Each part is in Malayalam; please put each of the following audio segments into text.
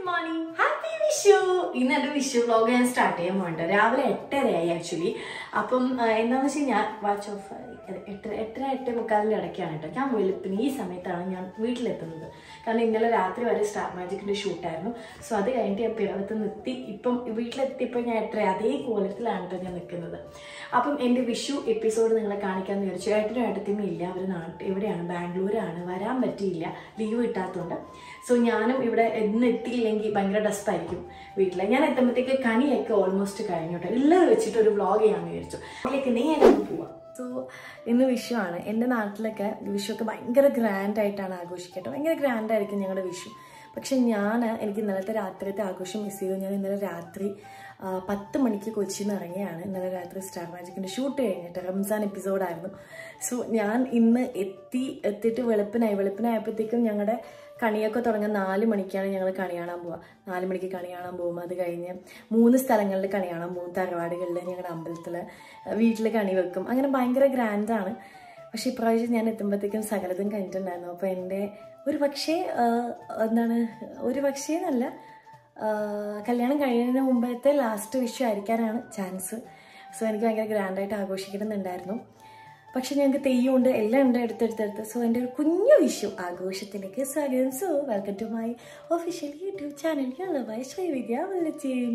മോർണിംഗ് ഹാപ്പി വിഷു ഇന്ന് എൻ്റെ വിഷു വ്ലോഗ് ഞാൻ സ്റ്റാർട്ട് ചെയ്യാൻ പോകണ്ട രാവിലെ എട്ടരയായി ആക്ച്വലി അപ്പം ആ, എന്താണെന്ന് വെച്ച് കഴിഞ്ഞാൽ വാച്ച് ഓഫ് എട്ടര എട്ടര എട്ട് മുക്കാലിൻ്റെ ഇടയ്ക്കാണ് കേട്ടോ ഞാൻ വെളുപ്പിന് ഈ സമയത്താണ് ഞാൻ വീട്ടിലെത്തുന്നത് കാരണം ഇന്നലെ രാത്രി വരെ സ്റ്റാർ മാജിക്കിൻ്റെ ഷൂട്ടായിരുന്നു സോ അത് കഴിഞ്ഞിട്ട് ഞാൻ പിറവത്ത് നിർത്തി ഇപ്പം വീട്ടിലെത്തിയപ്പോൾ ഞാൻ എട്ടര അതേ കോലത്തിലാണ് കേട്ടോ ഞാൻ നിൽക്കുന്നത് അപ്പം എൻ്റെ വിഷു എപ്പിസോഡ് നിങ്ങളെ കാണിക്കാമെന്ന് വിചാരിച്ചു ഏട്ടനും ഏട്ടത്തിയും ഇല്ല അവർ നാട്ടിൽ എവിടെയാണ് ബാംഗ്ലൂരാണ് വരാൻ പറ്റിയില്ല ലീവ് കിട്ടാത്തതുകൊണ്ട് സോ ഞാനും ഇവിടെ ഇന്ന് എത്തിയില്ലെങ്കിൽ ഭയങ്കര ഡസ്റ്റായിരിക്കും വീട്ടിൽ ഞാൻ എത്തുമ്പോഴത്തേക്ക് കണിയൊക്കെ ഓൾമോസ്റ്റ് കഴിഞ്ഞു കേട്ടോ ഉള്ളത് വെച്ചിട്ട് ഒരു വ്ളോഗ് ചെയ്യാമെന്ന് വിചാരിച്ചു അതിലേക്ക് നേരെ പോവാം സോ ഇന്ന് വിഷു ആണ് എൻ്റെ നാട്ടിലൊക്കെ വിഷു ഒക്കെ ഭയങ്കര ഗ്രാൻഡ് ആയിട്ടാണ് ആഘോഷിക്കട്ടെ ഭയങ്കര ഗ്രാൻഡ് ആയിരിക്കും ഞങ്ങളുടെ വിഷു പക്ഷെ ഞാൻ എനിക്ക് ഇന്നലത്തെ രാത്രിയത്തെ ആഘോഷം മിസ് ചെയ്തു ഞാൻ ഇന്നലെ രാത്രി ആ, പത്ത് മണിക്ക് കൊച്ചിയിൽ നിന്ന് ഇറങ്ങിയാണ് ഇന്നലെ രാത്രി സ്റ്റാർ മാജിക്കിൻ്റെ ഷൂട്ട് കഴിഞ്ഞിട്ട് റംസാൻ എപ്പിസോഡായിരുന്നു സോ ഞാൻ ഇന്ന് എത്തി എത്തിയിട്ട് വെളുപ്പിനായി വെളുപ്പിനായപ്പോഴത്തേക്കും ഞങ്ങളുടെ കണിയൊക്കെ തുടങ്ങാൻ നാല് മണിക്കാണ് ഞങ്ങൾ കണി കാണാൻ പോവുക നാല് മണിക്ക് കണി കാണാൻ പോകും അത് കഴിഞ്ഞ് മൂന്ന് സ്ഥലങ്ങളിൽ കണി കാണാൻ പോകും തറവാടുകളിൽ ഞങ്ങളുടെ അമ്പലത്തിൽ വീട്ടിൽ കണി വെക്കും അങ്ങനെ ഭയങ്കര ഗ്രാൻഡാണ് പക്ഷേ ഇപ്രാവശ്യം ഞാൻ എത്തുമ്പോഴത്തേക്കും സകലതും കഴിഞ്ഞിട്ടുണ്ടായിരുന്നു അപ്പോൾ എൻ്റെ ഒരു പക്ഷേ ആ, എന്താണ് ഒരു പക്ഷേ എന്നല്ല ആ, കല്യാണം കഴിയുന്നതിന് മുമ്പത്തെ ലാസ്റ്റ് വിഷു ആയിരിക്കാനാണ് ചാൻസ് സോ എനിക്ക് ഭയങ്കര ഗ്രാൻഡായിട്ട് ആഘോഷിക്കണമെന്നുണ്ടായിരുന്നു പക്ഷെ ഞങ്ങൾക്ക് തെയ്യമുണ്ട് എല്ലാം ഉണ്ട് എടുത്തെടുത്തെടുത്ത് സോ എൻ്റെ ഒരു കുഞ്ഞു വിഷു ആഘോഷത്തിലേക്ക് സ്വാഗതം so welcome to my official YouTube channel യുള്ളവായ ശ്രീവിദ്യ വല്ലച്ചേം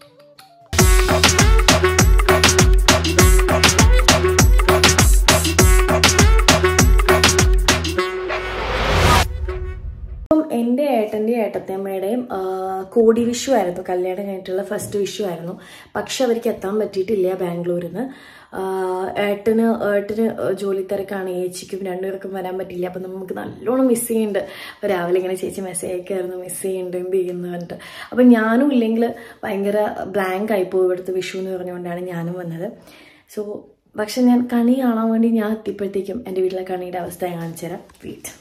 അപ്പം എൻ്റെ ഏട്ടൻ്റെയും ഏട്ടത്തമ്മയുടെയും ആ, കോടി വിഷു ആയിരുന്നു കല്യാണം കഴിഞ്ഞിട്ടുള്ള ഫസ്റ്റ് വിഷു ആയിരുന്നു പക്ഷെ അവർക്ക് എത്താൻ പറ്റിയിട്ടില്ല ബാംഗ്ലൂരിൽ നിന്ന് ഏട്ടന് ഏട്ടന് ജോലി തിരക്കാണ് ഏച്ചിക്കും രണ്ടുപേർക്കും വരാൻ പറ്റില്ല അപ്പം നമുക്ക് നല്ലോണം മിസ് ചെയ്യുന്നുണ്ട് അപ്പോൾ രാവിലെ ഇങ്ങനെ ചേച്ചി മെസ്സേജ് അയക്കായിരുന്നു മിസ് ചെയ്യുന്നുണ്ട് എന്ത് ചെയ്യുന്നു പറഞ്ഞിട്ട് അപ്പം ഞാനും ഇല്ലെങ്കിൽ ഭയങ്കര ബ്ലാങ്ക് ആയിപ്പോയി ഇവിടുത്തെ വിഷു എന്ന് പറഞ്ഞുകൊണ്ടാണ് ഞാനും വന്നത് സോ പക്ഷെ ഞാൻ കണി കാണാൻ വേണ്ടി ഞാൻ എത്തിയപ്പോഴത്തേക്കും എൻ്റെ വീട്ടിലെ കണിയുടെ അവസ്ഥ ഞാൻ കാണിച്ചു തരാം വീട്ട്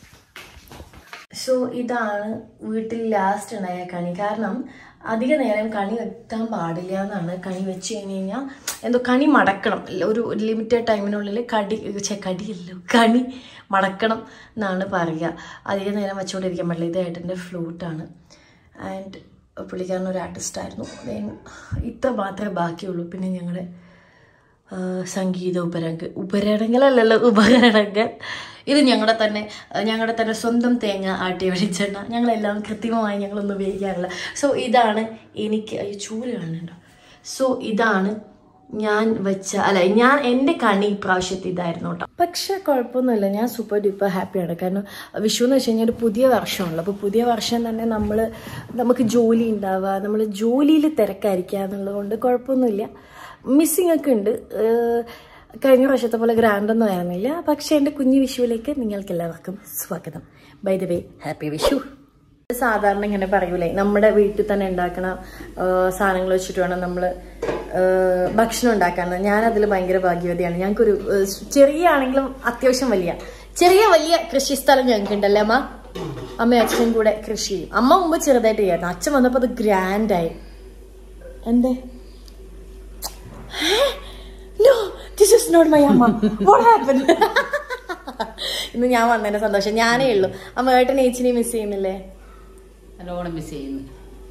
സോ ഇതാണ് വീട്ടിൽ ലാസ്റ്റ് ഉണ്ടായ കണി കാരണം അധിക നേരം കണി വെക്കാൻ പാടില്ല എന്നാണ് കണി വെച്ച് കഴിഞ്ഞ് കഴിഞ്ഞാൽ എന്തോ കണി മടക്കണം ഒരു ലിമിറ്റഡ് ടൈമിനുള്ളിൽ കടി ഛെ, കടിയല്ലോ കണി മടക്കണം എന്നാണ് പറയുക അധിക നേരം വെച്ചുകൊണ്ടിരിക്കാൻ പാടില്ല ഇത് ഏട്ടൻ്റെ ഫ്ലൂട്ടാണ് ആൻഡ് പുള്ളിക്കാരൻ ഒരു ആർട്ടിസ്റ്റായിരുന്നു ദെൻ ഇത്ര മാത്രമേ ബാക്കിയുള്ളൂ പിന്നെ ഞങ്ങളുടെ ആ, സംഗീത ഉപരംഗ ഉപകരണങ്ങളല്ലല്ലോ ഉപകരണങ്ങൾ ഇത് ഞങ്ങളുടെ തന്നെ ആ, ഞങ്ങളുടെ തന്നെ സ്വന്തം തേങ്ങ ആട്ടി വെളിച്ചെണ്ണ ഞങ്ങളെല്ലാം കൃത്രിമമായി ഞങ്ങളൊന്നും ഉപയോഗിക്കാറില്ല സോ ഇതാണ് എനിക്ക് അയ്യോ ചൂല് കാണുന്നുണ്ടോ സോ ഇതാണ് ഞാൻ വെച്ച അല്ല ഞാൻ എൻ്റെ കണി ഇപ്രാവശ്യത്തെ ഇതായിരുന്നു കേട്ടോ പക്ഷെ കുഴപ്പമൊന്നുമില്ല ഞാൻ സൂപ്പർ ഡ്യൂപ്പർ ഹാപ്പിയാണ് കാരണം വിഷു എന്ന് വെച്ച് കഴിഞ്ഞാൽ ഒരു പുതിയ വർഷമാണല്ലോ അപ്പോൾ പുതിയ വർഷം തന്നെ നമ്മൾ നമുക്ക് ജോലി ഉണ്ടാവുക നമ്മൾ ജോലിയിൽ തിരക്കായിരിക്കുക എന്നുള്ളത് കൊണ്ട് കുഴപ്പമൊന്നുമില്ല മിസ്സിങ് ഒക്കെ ഉണ്ട് ഏഹ് കഴിഞ്ഞ വർഷത്തെ പോലെ ഗ്രാൻഡ് ഒന്നും ആയിരുന്നില്ല പക്ഷെ എൻ്റെ കുഞ്ഞു വിഷുവിലേക്ക് നിങ്ങൾക്ക് എല്ലാവർക്കും സ്വാഗതം by the way happy Vishu സാധാരണ ഇങ്ങനെ പറയൂലേ നമ്മുടെ വീട്ടിൽ തന്നെ ഉണ്ടാക്കണ സാധനങ്ങൾ വെച്ചിട്ട് വേണം നമ്മൾ ഭക്ഷണം ഉണ്ടാക്കാൻ ഞാൻ അതിൽ ഭയങ്കര ഭാഗ്യവതിയാണ് ഞങ്ങൾക്കൊരു ഏഹ്, ചെറിയ ആണെങ്കിലും അത്യാവശ്യം വലിയ ചെറിയ വലിയ കൃഷിസ്ഥലം ഞങ്ങൾക്ക് ഉണ്ടല്ലേ അമ്മ അമ്മയും അച്ഛനും കൂടെ കൃഷി ചെയ്യും അമ്മ മുമ്പ് ചെറുതായിട്ട് ചെയ്യായിരുന്നു അച്ഛൻ വന്നപ്പോൾ അത് ഗ്രാൻഡായി എന്തേ no this is not my അമ്മ വാട്ട് ഹാപ്പൻ ഇന്ന് ഞാൻ വന്നതിന്റെ സന്തോഷം ഞാനേ ഉള്ളൂ അമ്മ ഏട്ടൻ ഏച്ചിനെ മിസ് ചെയ്യുന്നില്ലേ നല്ലോണം മിസ് ചെയ്യുന്നു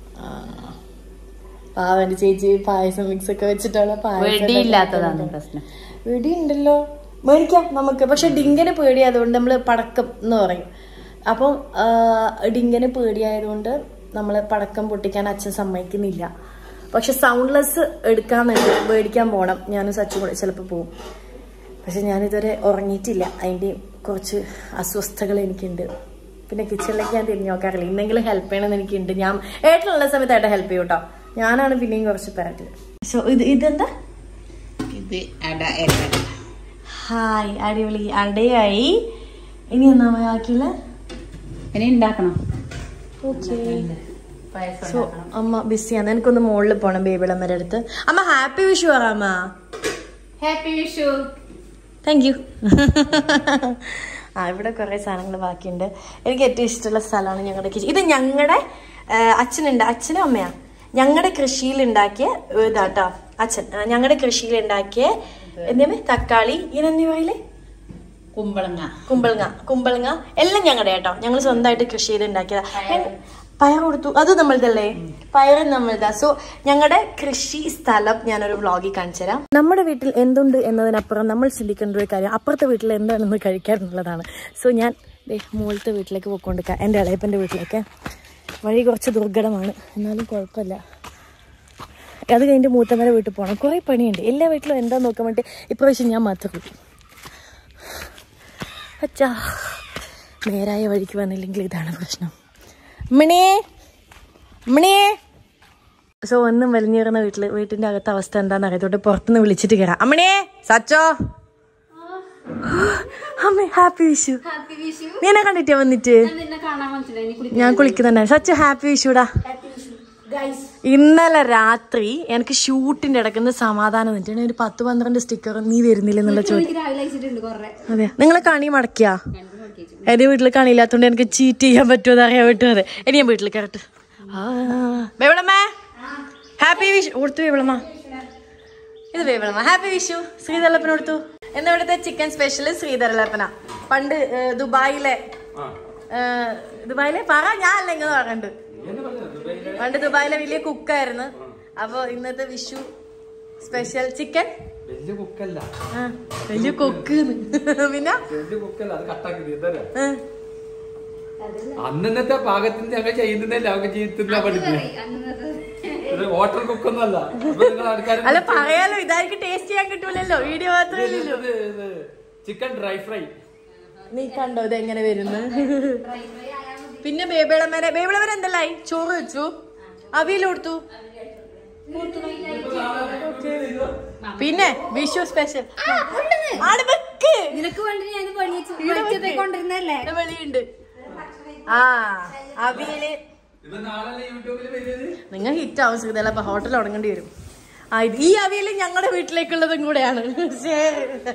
പാവന്റെ ചേച്ചി പായസം മിക്സ് ഒക്കെ വെച്ചിട്ടുള്ള വെടിയില്ലാത്തതാണ് പ്രശ്നം വെടി ഉണ്ടല്ലോ മേടിക്കാം നമുക്ക് പക്ഷെ ഡിങ്കനെ പേടിയായതുകൊണ്ട് നമ്മൾ പടക്കം എന്ന് പറയും അപ്പം ആ, ഡിങ്കനെ പേടിയായതുകൊണ്ട് നമ്മൾ പടക്കം പൊട്ടിക്കാൻ അച്ഛൻ സമ്മതിക്കുന്നില്ല പക്ഷെ സൗണ്ട്ലെസ് എടുക്കാന്നുണ്ട് മേടിക്കാൻ പോകണം ഞാനും സച്ചു കൂടെ ചിലപ്പോൾ പോകും പക്ഷെ ഞാനിതുവരെ ഉറങ്ങിയിട്ടില്ല അതിൻ്റെ കുറച്ച് അസ്വസ്ഥതകൾ എനിക്കുണ്ട് പിന്നെ കിച്ചണിലേക്ക് ഞാൻ തിരിഞ്ഞു നോക്കാറില്ല ഇന്നെങ്കിലും ഹെൽപ്പ് ചെയ്യണമെന്ന് എനിക്കുണ്ട് ഞാൻ ഏട്ടനുള്ള സമയത്ത് ഏട്ടൻ ഹെൽപ്പ് ചെയ്യും കേട്ടോ ഞാനാണ് പിന്നെയും കുറച്ച് പിറകിൽ സോ ഇത് ഇതെന്താ ഇത് അട എരട ഹായ് അടിപൊളി അടയായി ഇനി എന്നാ ബാക്കിയുള്ള ഇനി ഉണ്ടാക്കണം ഓക്കെ പായസം സോ അമ്മ ബിസിയാണ് എനിക്കൊന്ന് മുകളിൽ പോണം ബേബിളമ്മയുടെ അടുത്ത് അമ്മ ഹാപ്പി വിഷു പറ അമ്മ ഹാപ്പി വിഷു താങ്ക് യു ആ ഇവിടെ കുറേ സാധനങ്ങൾ ബാക്കിയുണ്ട് എനിക്ക് ഏറ്റവും ഇഷ്ടമുള്ള സ്ഥലമാണ് ഞങ്ങളുടെ കിച്ചൺ ഇത് ഞങ്ങളുടെ അച്ഛനുണ്ട് അച്ഛനും അമ്മയാ ഞങ്ങളുടെ കൃഷിയിൽ ഉണ്ടാക്കിയ ഇതാട്ടോ അച്ഛൻ ഞങ്ങളുടെ കൃഷിയിൽ ഉണ്ടാക്കിയ എന്തിയമ്മേ തക്കാളി ഇതെന്തി പറയില്ലേ കുമ്പളങ്ങ കുമ്പളങ്ങ കുമ്പളങ്ങ എല്ലാം ഞങ്ങളുടെ കേട്ടോ ഞങ്ങൾ സ്വന്തമായിട്ട് കൃഷി ചെയ്ത് ഉണ്ടാക്കിയതാ പയറ്. പയർ കൊടുത്തു അത് നമ്മളുതല്ലേ പയർ നമ്മളുതാ സോ ഞങ്ങളുടെ കൃഷി സ്ഥലം ഞാനൊരു വ്ളോഗിൽ കാണിച്ചു തരാം നമ്മുടെ വീട്ടിൽ എന്തുണ്ട് എന്നതിനപ്പുറം നമ്മൾ ചിന്തിക്കേണ്ട ഒരു കാര്യം അപ്പുറത്തെ വീട്ടിൽ എന്താണെന്ന് കഴിക്കാൻ എന്നുള്ളതാണ് സോ ഞാൻ ദേ മുകളിലത്തെ വീട്ടിലേക്ക് പോയിക്കൊണ്ടിരിക്കാം എൻ്റെ ഇളയപ്പൻ്റെ വീട്ടിലേക്ക് വഴി കുറച്ച് ദുർഘടമാണ് എന്നാലും കുഴപ്പമില്ല അത് കഴിഞ്ഞിട്ട് മൂത്തമ്മയുടെ വീട്ടിൽ പോകണം കുറേ പണിയുണ്ട് എല്ലാ വീട്ടിലും എന്താ നോക്കാൻ വേണ്ടി ഇപ്രാവശ്യം ഞാൻ മാത്രം കൂടി അച്ഛാ നേരായ വഴിക്ക് വന്നില്ലെങ്കിൽ ഇതാണ് പ്രശ്നം മണിയേ മണിയേ സോ ഒന്നും വലിഞ്ഞേറുന്ന വീട്ടില് വീട്ടിന്റെ അകത്തെ അവസ്ഥ എന്താണെന്ന് അറിയത്തോട്ട് പുറത്തുനിന്ന് വിളിച്ചിട്ട് കയറാം അമ്മണിയേ സച്ചോ അമ്മേ ഹാപ്പി വിഷു ഹാപ്പി വിഷു നീ എന്നെ കണ്ടിട്ടാ വന്നിട്ട് നിന്നെ കാണാൻ മനസ്സിലായി ഞാൻ കുളിക്കുന്നുണ്ടായിരുന്നു സച്ചു ഹാപ്പി വിഷുടാ ഇന്നലെ രാത്രി എനിക്ക് ഷൂട്ടിന്റെ ഇടക്കുന്ന സമാധാനം നിന്നിട്ട് ഒരു പത്ത് പന്ത്രണ്ട് സ്റ്റിക്കർ നീ വരുന്നില്ല എന്നുള്ള ചോദ്യം രാവിലെ അയച്ചിട്ടുണ്ട് കൊറേ അതെ നിങ്ങളെ കണി മടക്കിയാ എന്റെ വീട്ടിൽ കണിയില്ലാത്തോണ്ട് എനിക്ക് ചീറ്റ് ചെയ്യാൻ പറ്റുമോ അറിയാൻ പറ്റുമോ അതെ ഇനി ഞാൻ വീട്ടിൽ കയറട്ടെ വേവളമ്മേ ഹാപ്പി വിഷു കൊടുത്തു വേവളമ്മ ഇത് വേവളമ്മ ഹാപ്പി വിഷു ശ്രീധരലപ്പന കൊടുത്തു എന്നാ ഇവിടുത്തെ ചിക്കൻ സ്പെഷ്യൽ ശ്രീധരലപ്പന പണ്ട് ഏ, ദുബായിലെ ഏ, ദുബായിലെ പറ ഞാൻ അല്ല ഇങ്ങനെ പറഞ്ഞിട്ട് പണ്ട് ദുബായിലെ വലിയ കുക്കായിരുന്നു അപ്പൊ ഇന്നത്തെ വിഷു സ്പെഷ്യൽ ചിക്കൻ വലിയ കുക്കല്ല ആ, വലിയ കൊക്ക് പിന്നെ വലിയ കുക്കല്ല അത് കട്ടാക്കി ഇതല്ലേ ആ, അന്നത്തെ പാകത്തിന് ഞങ്ങൾ ചെയ്യുന്നതല്ലേ അവർക്ക് ചെയ്തില്ല പഠിക്കുന്നത് ഇത് ഹോട്ടൽ കുക്കൊന്നല്ല അപ്പൊ നിങ്ങൾ ആൾക്കാർ അല്ല പറയാലോ ഇതായിരിക്കും ടേസ്റ്റ് ചെയ്യാൻ കിട്ടൂലല്ലോ വീഡിയോ മാത്രമല്ലല്ലോ ചിക്കൻ ഡ്രൈ ഫ്രൈ നീ കണ്ടോ ഇത് എങ്ങനെ വരുന്നു പിന്നെ ബേബിളമരെ ബേബിളമര എന്തല്ലായി ചോറ് വെച്ചു അവിയൽ കൊടുത്തു പിന്നെ വിഷു സ്പെഷ്യൽ ആട് വെക്ക് നിനക്ക് വേണ്ടി ഞാൻ ഇവിടെ വെളിച്ചത്തെ വെക്ക്. കൊണ്ടിരുന്നല്ലേ ഇവിടെ വെളിയുണ്ട് ആ അവിയല് ഇത് നാളെ യൂട്യൂബിൽ വരുന്നത് നിങ്ങൾ ഹിറ്റ് ആവും ശ്രീതല അപ്പൊ ഹോട്ടൽ തുടങ്ങേണ്ടി വരും ആ ഇത് ഈ അവിയല് ഞങ്ങളുടെ വീട്ടിലേക്കുള്ളതും കൂടെയാണ് Share.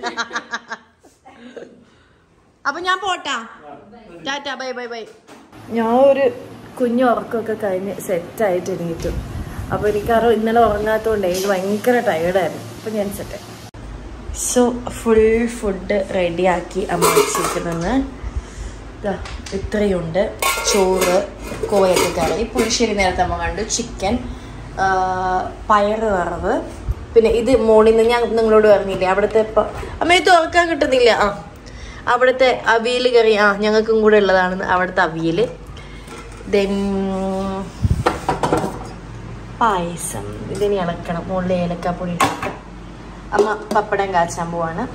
അപ്പൊ ഞാൻ പോട്ടാ ടാറ്റ ബൈ ബൈ ബൈ ഞാൻ ഒരു കുഞ്ഞു ഉറക്കമൊക്കെ കഴിഞ്ഞ് സെറ്റായിട്ട് എണീറ്റു അപ്പൊ എനിക്കറിയാം ഇന്നലെ ഉറങ്ങാത്തോണ്ടേ എനിക്ക് ഭയങ്കര ടയേർഡായിരുന്നു അപ്പൊ ഞാൻ സെറ്റായി സോ ഫുൾ ഫുഡ് റെഡിയാക്കി അമ്മ വെച്ചിരിക്കുന്നെന്ന് ദാ ഇത്രയുണ്ട് ചോറ് കോവയൊക്കെ കറി പുളിശ്ശേരി നേരത്തെ അമ്മ കണ്ടു ചിക്കൻ പയറ് വറവ് പിന്നെ ഇത് മോളിൽ നിന്ന് ഞാൻ നിങ്ങളോട് പറഞ്ഞില്ലേ അവിടുത്തെ പ- അമ്മ ഇത് ഓർക്കാൻ കിട്ടുന്നില്ല ആ അവിടുത്തെ അവിയൽ കറി ആ ഞങ്ങൾക്കും കൂടെ ഉള്ളതാണ് അവിടുത്തെ അവിയൽ ദെൻ പായസം ഇതിനി ഇളക്കണം മുകളിൽ ഏലക്കാപ്പൊടി ഇട്ടിട്ട് അമ്മ പപ്പടം കാച്ചാൻ പോവാണ്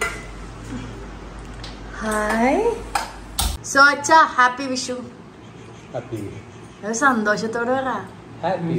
ഹായ് സോ അച്ഛാ ഹാപ്പി വിഷു ഹാപ്പി അത് സന്തോഷത്തോടെ പറ ഹാപ്പി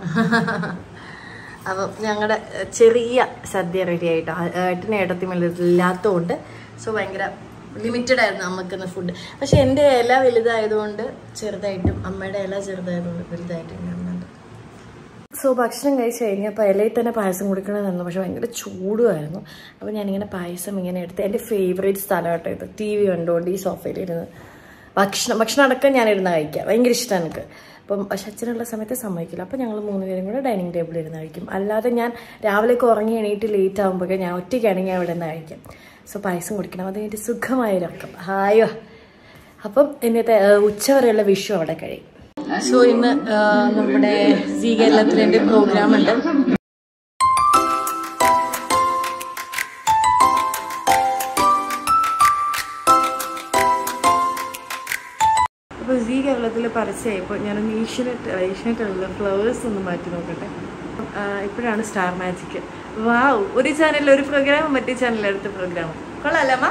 അപ്പം ഞങ്ങളുടെ ചെറിയ സദ്യ റെഡി ആയിട്ടോ ഏട്ടന് ഏട്ടത്തി ഇല്ലാത്തതുകൊണ്ട് സോ ഭയങ്കര ലിമിറ്റഡ് ആയിരുന്നു അമ്മക്കുന്ന ഫുഡ് പക്ഷെ എൻ്റെ ഇല വലുതായതുകൊണ്ട് ചെറുതായിട്ടും അമ്മയുടെ ഇല ചെറുതായതുകൊണ്ട് വലുതായിട്ടും ഉണ്ടായിരുന്നുണ്ട് സോ ഭക്ഷണം കഴിച്ച് കഴിഞ്ഞപ്പോൾ ഇലയിൽ തന്നെ പായസം കുടിക്കണമെന്നു പക്ഷെ ഭയങ്കര ചൂടുമായിരുന്നു അപ്പോൾ ഞാനിങ്ങനെ പായസം ഇങ്ങനെ എടുത്ത് എൻ്റെ ഫേവറേറ്റ് സ്ഥലം കേട്ടോ ഇത് ടി വി കണ്ടുകൊണ്ട് ഈ സോഫയിലിരുന്ന് ഭക്ഷണം ഭക്ഷണം അടക്കം ഞാൻ ഇരുന്ന് കഴിക്കാം ഭയങ്കര ഇഷ്ടമാണ് എനിക്ക് അപ്പം പക്ഷെ അച്ഛനുള്ള സമയത്ത് സമ്മതിക്കില്ല അപ്പോൾ ഞങ്ങൾ മൂന്ന് പേരും കൂടെ ഡൈനിങ് ടേബിളിൽ ഇരുന്ന് കഴിക്കും അല്ലാതെ ഞാൻ രാവിലെയൊക്കെ ഉറങ്ങി എണീറ്റ് ലേറ്റ് ആകുമ്പോഴേ ഞാൻ ഒറ്റയ്ക്കാണെങ്കിൽ അവിടെ നിന്ന് കഴിക്കാം സോ പായസം കുടിക്കണം അത് കഴിഞ്ഞിട്ട് സുഖമായ ഉറക്കം ഹായോ അപ്പം ഇന്നത്തെ ഏഹ്, ഉച്ചവരെയുള്ള വിഷു അവിടെ കഴിയും സോ ഇന്ന് ആ, നമ്മുടെ സി കേരളത്തിലെ പ്രോഗ്രാം ഉണ്ട് അപ്പോൾ സി കേരളത്തിൽ പരസ്യമായപ്പോൾ ഞാനൊന്ന് ഏഷ്യനെറ്റ് ഏഷ്യനെറ്റ് ഫ്ലവേഴ്സ് ഒന്ന് മാറ്റി നോക്കട്ടെ ആ, ഇപ്പോഴാണ് സ്റ്റാർ മാജിക് വാവ് ഒരു ചാനലിൽ ഒരു പ്രോഗ്രാമും മറ്റേ ചാനലിൽ അടുത്ത പ്രോഗ്രാമും കൊള്ളാലമ്മ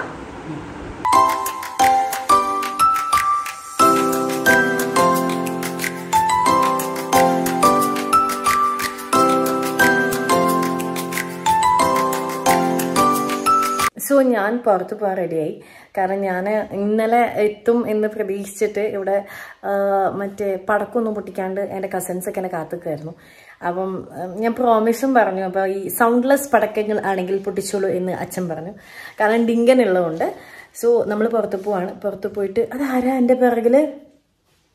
സോ ഞാൻ പുറത്ത് പോകാൻ റെഡിയായി കാരണം ഞാൻ ഇന്നലെ എത്തും എന്ന് പ്രതീക്ഷിച്ചിട്ട് ഇവിടെ ആ, മറ്റേ പടക്കമൊന്നും പൊട്ടിക്കാണ്ട് എൻ്റെ കസിൻസൊക്കെ എന്നെ കാത്തുക്കായിരുന്നു അപ്പം ഉം, ഞാൻ പ്രോമിസും പറഞ്ഞു അപ്പോൾ ഈ സൗണ്ട്ലെസ് പടക്കങ്ങൾ ആണെങ്കിൽ പൊട്ടിച്ചോളൂ എന്ന് അച്ഛൻ പറഞ്ഞു കാരണം ഡിങ്കൻ ഉള്ളതുകൊണ്ട് സോ നമ്മൾ പുറത്ത് പോവാണ് പുറത്ത് പോയിട്ട് അതാരാ എൻ്റെ പിറകിൽ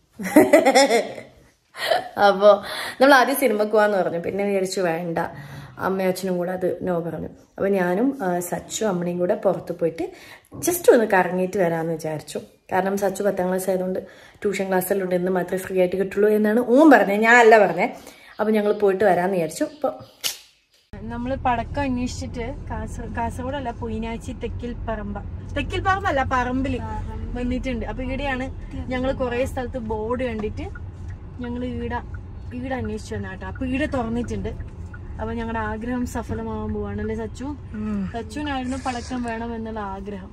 അപ്പോൾ നമ്മൾ ആദ്യം സിനിമക്ക് പോകാന്ന് പറഞ്ഞു പിന്നെ വിചാരിച്ചു വേണ്ട അമ്മയും അച്ഛനും കൂടെ അത് നോ പറഞ്ഞു അപ്പോൾ ഞാനും ആ, സച്ചു അമ്മയും കൂടെ പുറത്ത് പോയിട്ട് ജസ്റ്റ് ഒന്ന് കറങ്ങിയിട്ട് വരാമെന്ന് വിചാരിച്ചു കാരണം സച്ചു പത്താം ക്ലാസ് ആയതുകൊണ്ട് ട്യൂഷൻ ക്ലാസ്സിലുണ്ട് ഇന്ന് മാത്രമേ ഫ്രീ ആയിട്ട് കിട്ടുള്ളൂ എന്നാണ് ഓൻ പറഞ്ഞത് ഞാൻ അല്ല പറഞ്ഞത് അപ്പോൾ ഞങ്ങൾ പോയിട്ട് വരാമെന്ന് വിചാരിച്ചു അപ്പോൾ നമ്മൾ പടക്കം അന്വേഷിച്ചിട്ട് കാസർ കാസർഗോഡല്ല പൊയിനാച്ചി തെക്കിൽ പറമ്പ തെക്കിൽ പറമ്പല്ല പറമ്പില് വന്നിട്ടുണ്ട് അപ്പൊ ഇവിടെയാണ് ഞങ്ങൾ കുറെ സ്ഥലത്ത് ബോർഡ് കണ്ടിട്ട് ഞങ്ങൾ ഈട ഈട അന്വേഷിച്ചു വന്ന കേട്ടോ അപ്പൊ ഈടെ തുറന്നിട്ടുണ്ട് അപ്പൊ ഞങ്ങളുടെ ആഗ്രഹം സഫലമാവാൻ പോവാണല്ലേ സച്ചു സച്ചുവിനായിരുന്നു പടക്കം വേണം എന്നുള്ള ആഗ്രഹം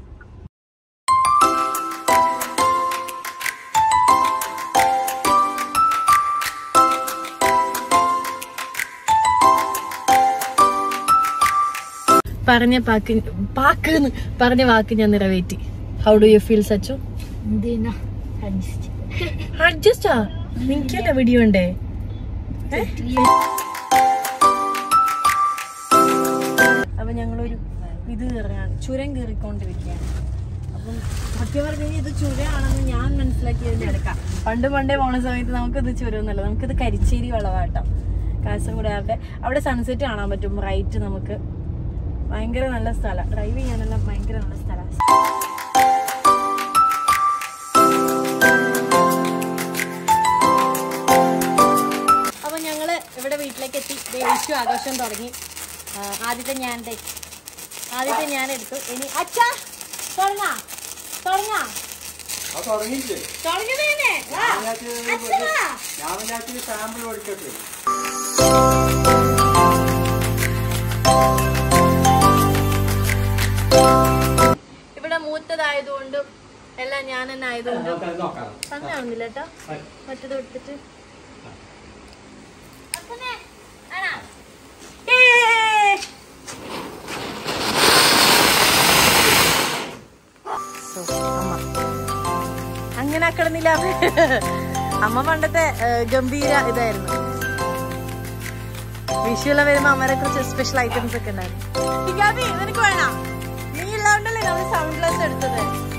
പറഞ്ഞ പാക്ക് പാക്ക് പറഞ്ഞ വാക്ക് ഞാൻ നിറവേറ്റി how do you feel Sachu അഡ്ജസ്റ്റാ നിനക്കല്ലേ വീഡിയോ ഉണ്ടേ അപ്പൊ ഞങ്ങളൊരു ഇത് കയറുകയാണ് ചുരം കയറിക്കൊണ്ടിരിക്കുകയാണ് അപ്പം സത്യം പറഞ്ഞു കഴിഞ്ഞാൽ ഇത് ചുരമാണെന്ന് ഞാൻ മനസ്സിലാക്കിയതിന്റെ എടുക്കാം പണ്ട് പണ്ടേ പോണ സമയത്ത് നമുക്കിത് ചുരമൊന്നുമല്ല നമുക്കിത് കരിച്ചേരി വളവാട്ടോ കാസർഗോഡുകാരുടെ അവിടെ സൺസെറ്റ് കാണാൻ പറ്റും റൈറ്റ് നമുക്ക് ഭയങ്കര നല്ല സ്ഥലം ഡ്രൈവ് ചെയ്യാനെല്ലാം ഭയങ്കര നല്ല സ്ഥലമാണ് അപ്പൊ ഞങ്ങള് ഇവിടെ വീട്ടിലേക്ക് എത്തി ദേ വിഷു ആഘോഷം തുടങ്ങി ആ, ആദ്യത്തെ ഞാൻ ദേ ആദ്യത്തെ ഞാൻ എടുത്തു ഇനി അച്ഛാ തുടങ്ങാ തുടങ്ങാ അത് തുടങ്ങിയില്ലേ തുടങ്ങുന്നേ അച്ഛനാ ഞാൻ വിചാരിച്ചു സാമ്പിൾ പഠിക്കട്ടെ ഇവിടെ മൂത്തതായതുകൊണ്ടും എല്ലാം ഞാൻ തന്നെ ആയതുകൊണ്ടും നോക്കാം നോക്കാം സമയമാവുന്നില്ല കേട്ടോ മറ്റത് എടുത്തിട്ട് ഏയ്! സോ, അമ്മ. അങ്ങനെ ആക്കണമെന്നില്ല അമ്മ പണ്ടത്തെ ഏ, ഗംഭീര ഇതായിരുന്നു വിഷുവെല്ലാം വരുമ്പോ അമ്മരെ കുറിച്ച് സ്പെഷ്യൽ ഐറ്റംസ് ഒക്കെ ഉണ്ടായിരുന്നു നിനക്ക് വേണോ നീ ഉള്ളതുകൊണ്ടല്ലേ നമ്മൾ സൗണ്ട് ലെസ് എടുത്തത്